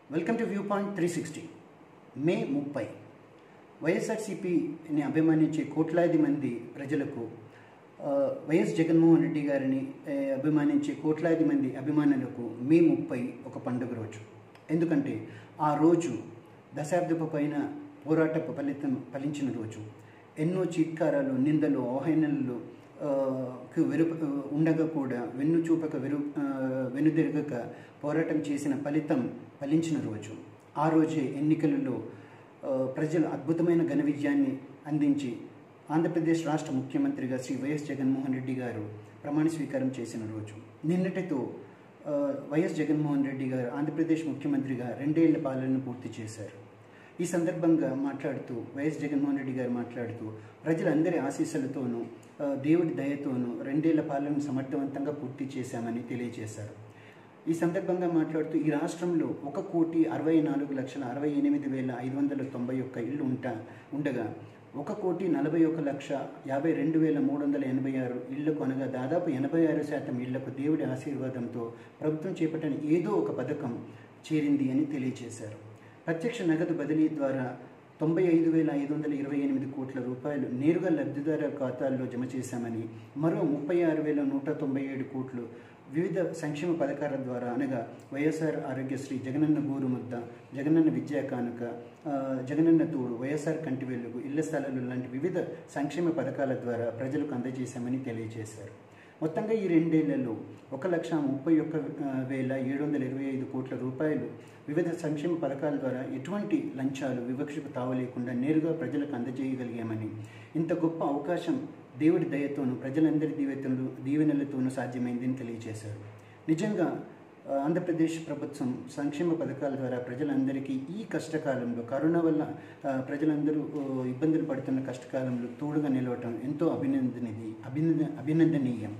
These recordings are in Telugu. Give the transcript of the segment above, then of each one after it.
welcome to view point three sixty May ముప్పై వైఎస్ఆర్సీపీని అభిమానించే కోట్లాది మంది ప్రజలకు ఆ, వైఎస్ జగన్మోహన్ రెడ్డి గారిని ఏ, అభిమానించే కోట్లాది మంది అభిమానులకు మే ముప్పై ఒక పండుగ రోజు ఎందుకంటే ఆ రోజు దశాబ్దపు పైన పోరాటపు ఫలితం ఫలించిన రోజు ఎన్నో చీత్కారాలు నిందలు అవహేళనలు ఆ, కు వెరు ఉండగా కూడా వెన్ను చూపక వెరు ఆ, వెనుదిరగక పోరాటం చేసిన ఫలితం ఫలించిన రోజు ఆ రోజే ఎన్నికలలో ఆ, ప్రజలు అద్భుతమైన ఘన విజయాన్ని అందించి ఆంధ్రప్రదేశ్ రాష్ట్ర ముఖ్యమంత్రిగా శ్రీ వైఎస్ జగన్మోహన్ రెడ్డి గారు ప్రమాణ స్వీకారం చేసిన రోజు నిన్నటితో ఆ, వైఎస్ జగన్మోహన్ రెడ్డి గారు ఆంధ్రప్రదేశ్ ముఖ్యమంత్రిగా రెండేళ్ల పాలనను పూర్తి చేశారు ఈ సందర్భంగా మాట్లాడుతూ వైఎస్ జగన్మోహన్ రెడ్డి గారు మాట్లాడుతూ ప్రజలందరి ఆశీస్సులతోనూ ఆ, దేవుడి దయతోనూ రెండేళ్ల పాలనను సమర్థవంతంగా పూర్తి చేశామని తెలియజేశారు ఈ సందర్భంగా మాట్లాడుతూ ఈ రాష్ట్రంలో ఒక కోటి అరవై నాలుగు లక్షల అరవై ఎనిమిది వేల ఐదు వందల తొంభై ఒక్క ఇళ్ళు ఉంటా ఉండగా ఒక కోటి నలభై ఒక లక్ష యాభై రెండు వేల మూడు వందల ఎనభై ఆరు ఇళ్లకు అనగా దాదాపు ఎనభై ఆరు శాతం ఇళ్లకు దేవుడి ఆశీర్వాదంతో ప్రభుత్వం చేపట్టిన ఏదో ఒక పథకం చేరింది అని తెలియజేశారు ప్రత్యక్ష నగదు బదిలీ ద్వారా తొంభై ఐదు వేల ఐదు వందల ఇరవై ఎనిమిది కోట్ల రూపాయలు నేరుగా లబ్ధిదారుల ఖాతాల్లో జమ చేశామని మరో ముప్పై ఆరు వేల నూట తొంభై ఏడు కోట్లు వివిధ సంక్షేమ పథకాల ద్వారా అనగా వైఎస్ఆర్ ఆరోగ్యశ్రీ జగనన్న గోరు ముద్ద జగనన్న విద్యా కానుక ఆ, జగనన్న తోడు వైఎస్ఆర్ కంటి వెలుగు ఇళ్ల స్థలాలు లాంటి వివిధ సంక్షేమ పథకాల ద్వారా ప్రజలకు అందజేశామని తెలియజేశారు మొత్తంగా ఈ రెండేళ్లలో ఒక లక్ష ముప్పై ఒక్క ఆ, వేల ఏడు వందల ఇరవై ఐదు కోట్ల రూపాయలు వివిధ సంక్షేమ పథకాల ద్వారా ఎటువంటి లంచాలు వివక్షకు తావలేకుండా నేరుగా ప్రజలకు అందజేయగలిగామని ఇంత గొప్ప అవకాశం దేవుడి దయతోనూ ప్రజలందరి దీవెతలు దీవెనలతోనూ సాధ్యమైందని తెలియజేశారు నిజంగా ఆ, ఆంధ్రప్రదేశ్ ప్రభుత్వం సంక్షేమ పథకాల ద్వారా ప్రజలందరికీ ఈ కష్టకాలంలో కరోనా వల్ల ఆ, ప్రజలందరూ ఓ, ఇబ్బందులు పడుతున్న కష్టకాలంలో తోడుగా నిలవటం ఎంతో అభినందనిది అభినంద అభినందనీయం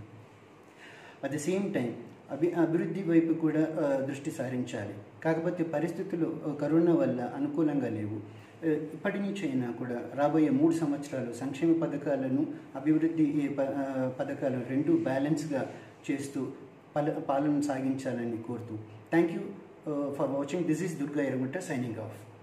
అట్ ద సేమ్ టైం అభి అభివృద్ధి వైపు కూడా ఆ, దృష్టి సారించాలి కాకపోతే పరిస్థితులు ఆ, కరోనా వల్ల అనుకూలంగా లేవు ఆ, ఇప్పటి నుంచి అయినా కూడా రాబోయే మూడు సంవత్సరాలు సంక్షేమ పథకాలను అభివృద్ధి ఈ ప- ఆ, పథకాలు రెండు బ్యాలెన్స్గా చేస్తూ పల పాలన సాగించాలని కోరుతూ thank you for watching this is Durga Yeragunta signing of